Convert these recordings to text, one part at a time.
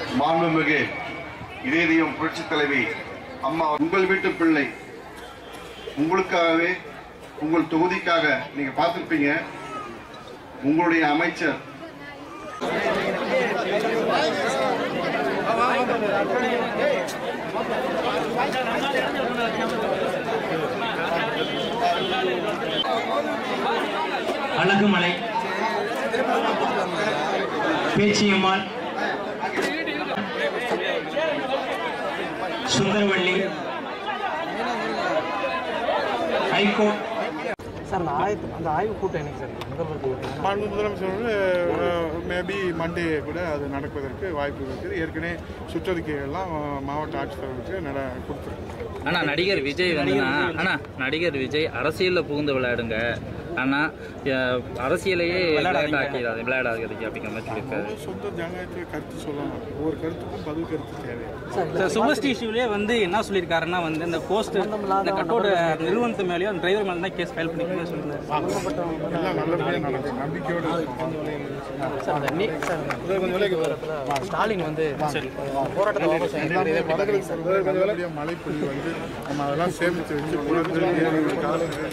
மாண்புமிகு இதயம் புரட்சி தலைவி அம்மா உங்கள் வீட்டு பிள்ளை உங்களுக்காகவே உங்கள் தொகுதிக்காக நீங்க பார்த்திருப்பீங்க உங்களுடைய அமைச்சர் அழகுமலை பேச்சியம்மாள் சுந்தரவள்ளி ஹைகோர்ட் சார் அந்த ஆய்வு அந்த ஆய்வு கூட்டம் என்னைக்கு சார் முதல்வர் கூட்டம் மாண்பு முதலமைச்சர் மேபி மண்டே கூட அது நடப்பதற்கு வாய்ப்பு இருக்குது ஏற்கனவே சுற்றறிக்கைகள்லாம் அஹ், மாவட்ட ஆட்சித்தலைவருக்கு நட கொடுத்துருக்கு ஆனா நடிகர் விஜய் வந்து ஆனா நடிகர் விஜய் அரசியல்ல புகுந்து விளையாடுங்க ஆனா அஹ், அரசியலையே விளையாடாக்கிறாது விளையாடாதீங்க அப்படிங்கிற மாதிரி சொல்லியிருக்காரு அவங்க சொந்த ஜனநாயகத்தில் கருத்து சொல்லலாம் ஒவ்வொரு கருத்துக்கும் பதில் கருத்து தேவை சார் சுபஸ்ரீ இஷ்யூலே வந்து என்ன சொல்லியிருக்காருன்னா வந்து இந்த போஸ்ட் இந்த கட்டோட நிறுவனத்து மேலேயும் அந்த டிரைவர் மேலே தான் கேஸ் ஃபைல் பண்ணிக்கணும்னு சொல்லியிருந்தாரு எல்லாம் நல்லபடியாக நடக்கும் நம்பிக்கையோடு இருக்கும். சார் அந்த நீ சார் ஸ்டாலின் வந்து போராட்டத்தை வாபஸ் வாங்கிக்கிறது இதை பத்தி வடகிழக்கு பகுதியில் நல்லபடியாக மழை பொழிவு வந்து நம்ம அதெல்லாம் சேமித்து வச்சு குளங்கள் ஏரிகள் காலங்கள்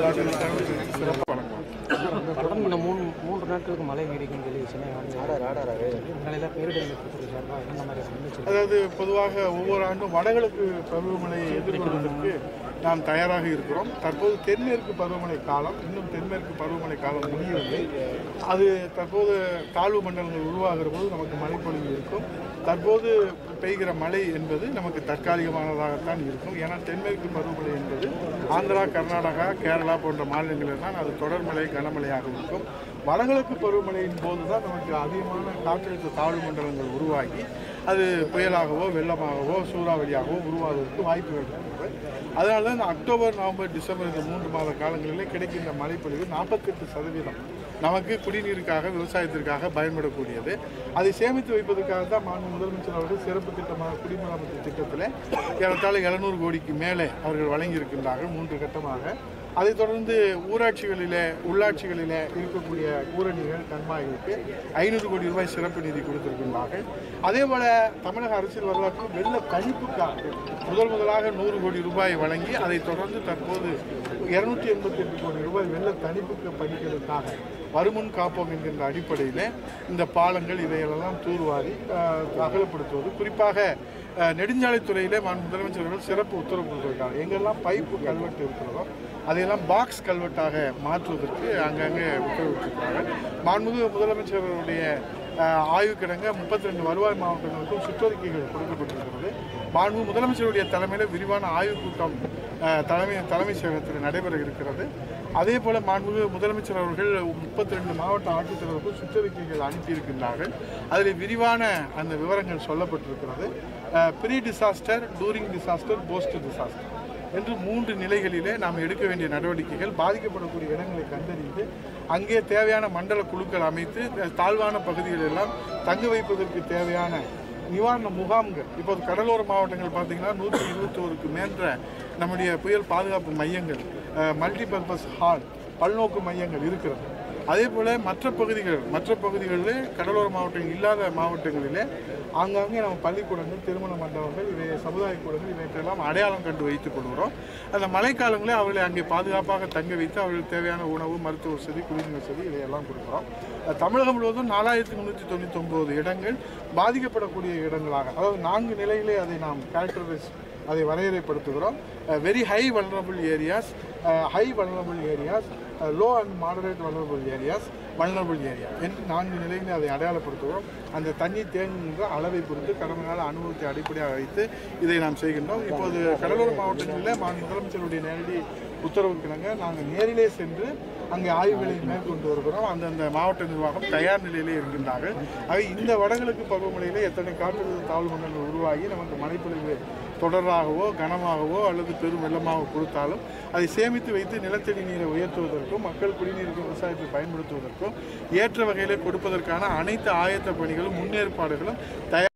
சிறப்பாக வழங்குவோம் தொடர்ந்து இந்த மூணு மூன்று நாட்களுக்கு மழை நீடிக்கும் சொல்லி சென்னை வந்து நிலையில பேரிடர் மீட்புத்துறை சார்பாக என்ன மாதிரி முன்னெச்சரிக்கை அதாவது பொதுவாக ஒவ்வொரு ஆண்டும் வடகிழக்கு பருவமழையை எதிர்கொள்வதற்கு நாம் தயாராக இருக்கிறோம் தற்போது தென்மேற்கு பருவமழை காலம் இன்னும் தென்மேற்கு பருவமழை காலம் முடியவில்லை அது தற்போது தாழ்வு மண்டலங்கள் உருவாகிற போது நமக்கு மழைப்பொழிவு இருக்கும் தற்போது பெய்கிற மழை என்பது நமக்கு தற்காலிகமானதாகத்தான் இருக்கும் ஏன்னா தென்மேற்கு பருவமழை என்பது ஆந்திரா கர்நாடகா கேரளா போன்ற மாநிலங்களில் தான் அது தொடர்மழை கனமழையாக இருக்கும் வடகிழக்கு பருவமழையின் போது தான் நமக்கு அதிகமான காற்றழுத்த தாழ்வு மண்டலங்கள் உருவாகி அது புயலாகவோ வெள்ளமாகவோ சூறாவளியாகவோ உருவாவதற்கு வாய்ப்பு இருக்கிறது அதனால தான் இந்த அக்டோபர் நவம்பர் டிசம்பர் இந்த மூன்று மாத காலங்களிலே கிடைக்கின்ற மழைப்பொழிவு நாற்பத்தெட்டு சதவீதம் நமக்கு குடிநீருக்காக விவசாயத்திற்காக பயன்படக்கூடியது அதை சேமித்து வைப்பதற்காக தான் மாண்பு முதலமைச்சர் அவர்கள் சிறப்பு திட்டமாக குடிமராமத்து திட்டத்தில் ஏறத்தாழ எழுநூறு கோடிக்கு மேலே அவர்கள் வழங்கியிருக்கின்றார்கள் மூன்று கட்டமாக அதைத் தொடர்ந்து ஊராட்சிகளிலே உள்ளாட்சிகளிலே இருக்கக்கூடிய ஊரணிகள் கண்மாய்களுக்கு ஐநூறு கோடி ரூபாய் சிறப்பு நிதி கொடுத்திருக்கின்றார்கள் அதே போல தமிழக அரசியல் வரலாற்றில் வெள்ள கணிப்புக்காக முதல் முதலாக நூறு கோடி ரூபாய் வழங்கி அதைத் தொடர்ந்து தற்போது இருநூற்றி எண்பத்தி எட்டு கோடி ரூபாய் வெள்ள தணிப்புக்கு பணிகளுக்காக வருமுன் காப்போம் என்கின்ற அடிப்படையில் இந்த பாலங்கள் இதையெல்லாம் தூர்வாரி அஹ், அகலப்படுத்துவது குறிப்பாக அஹ், நெடுஞ்சாலைத்துறையிலே மாண்பு முதலமைச்சர் அவர்கள் சிறப்பு உத்தரவு கொடுத்திருக்காங்க எங்கெல்லாம் பைப்பு கல்வெட்டு இருக்கிறதோ அதையெல்லாம் பாக்ஸ் கல்வெட்டாக மாற்றுவதற்கு அங்கங்கே உத்தரவிட்டிருக்காங்க மாண்புமிகு முதலமைச்சருடைய அஹ், ஆய்வுக்கிடங்க முப்பத்தி ரெண்டு வருவாய் மாவட்டங்களுக்கும் சுற்றறிக்கைகள் கொடுக்கப்பட்டிருக்கிறது மாண்பு முதலமைச்சருடைய தலைமையில் விரிவான ஆய்வுக் கூட்டம் அஹ், தலைமை தலைமை செயலகத்தில் நடைபெற இருக்கிறது அதே போல மாண்புமிகு முதலமைச்சர் அவர்கள் முப்பத்தி ரெண்டு மாவட்ட ஆட்சித்தலைவருக்கும் சுற்றறிக்கைகள் அனுப்பியிருக்கின்றார்கள் அதில் விரிவான அந்த விவரங்கள் சொல்லப்பட்டிருக்கிறது pre disaster during disaster post disaster என்று மூன்று நிலைகளிலே நாம் எடுக்க வேண்டிய நடவடிக்கைகள் பாதிக்கப்படக்கூடிய இடங்களை கண்டறிந்து அங்கே தேவையான மண்டல குழுக்கள் அமைத்து தாழ்வான பகுதிகள் எல்லாம் தங்க வைப்பதற்கு தேவையான நிவாரண முகாம்கள் இப்போது கடலோர மாவட்டங்கள் பார்த்தீங்கன்னா நூற்றி இருபத்தோருக்கு மேன்ற நம்முடைய புயல் பாதுகாப்பு மையங்கள் மல்டி பர்பஸ் ஹால் பல்நோக்கு மையங்கள் இருக்கிறது அதே போல் மற்ற பகுதிகள் மற்ற பகுதிகளில் கடலோர மாவட்டங்கள் இல்லாத மாவட்டங்களிலே ஆங்காங்கே நம்ம பள்ளிக்கூடங்கள் திருமண மண்டபங்கள் இவை சமுதாய கூடங்கள் இவற்றையெல்லாம் அடையாளம் கண்டு வைத்துக் கொள்கிறோம் அந்த மழைக்காலங்களில் அவர்களை அங்கே பாதுகாப்பாக தங்க வைத்து அவர்களுக்கு தேவையான உணவு மருத்துவ வசதி குடிநீர் வசதி இதையெல்லாம் கொடுக்குறோம் அஹ் தமிழகம் முழுவதும் நாலாயிரத்தி முந்நூற்றி தொண்ணூற்றி ஒம்பது இடங்கள் பாதிக்கப்படக்கூடிய இடங்களாக அதாவது நான்கு நிலையிலே அதை நாம் கேரக்டரைஸ் அதை வரையறைப்படுத்துகிறோம் very high vulnerable areas high vulnerable areas low and moderate vulnerable areas vulnerable area என்று நான்கு நிலைகளை அதை அடையாளப்படுத்துகிறோம் அந்த தண்ணி தேங்குகின்ற அளவை பொறுத்து கடந்த கால அனுபவத்தை அடிப்படையாக வைத்து இதை நாம் செய்கின்றோம் இப்போது கடலோர மாவட்டங்களில் மாநில முதலமைச்சருடைய நேரடி உத்தரவுக்கிணங்க நாங்கள் நேரிலே சென்று அங்கே ஆய்வுகளை மேற்கொண்டு வருகிறோம் அந்தந்த மாவட்ட நிர்வாகம் தயார் நிலையிலே இருக்கின்றார்கள் ஆக இந்த வடகிழக்கு பருவமழையிலே எத்தனை காற்றழுத்த தாழ்வு மண்டலங்கள் உருவாகி நமக்கு மழைப்பொழிவு தொடராகவோ கனமாகவோ அல்லது பெரும் வெள்ளமாக கொடுத்தாலும் அதை சேமித்து வைத்து நிலத்தடி நீரை உயர்த்துவதற்கும் மக்கள் குடிநீருக்கு விவசாயத்தை பயன்படுத்துவதற்கும் ஏற்ற வகையில் கொடுப்பதற்கான அனைத்து ஆயத்த பணிகளும் முன்னேற்பாடுகளும் தயார்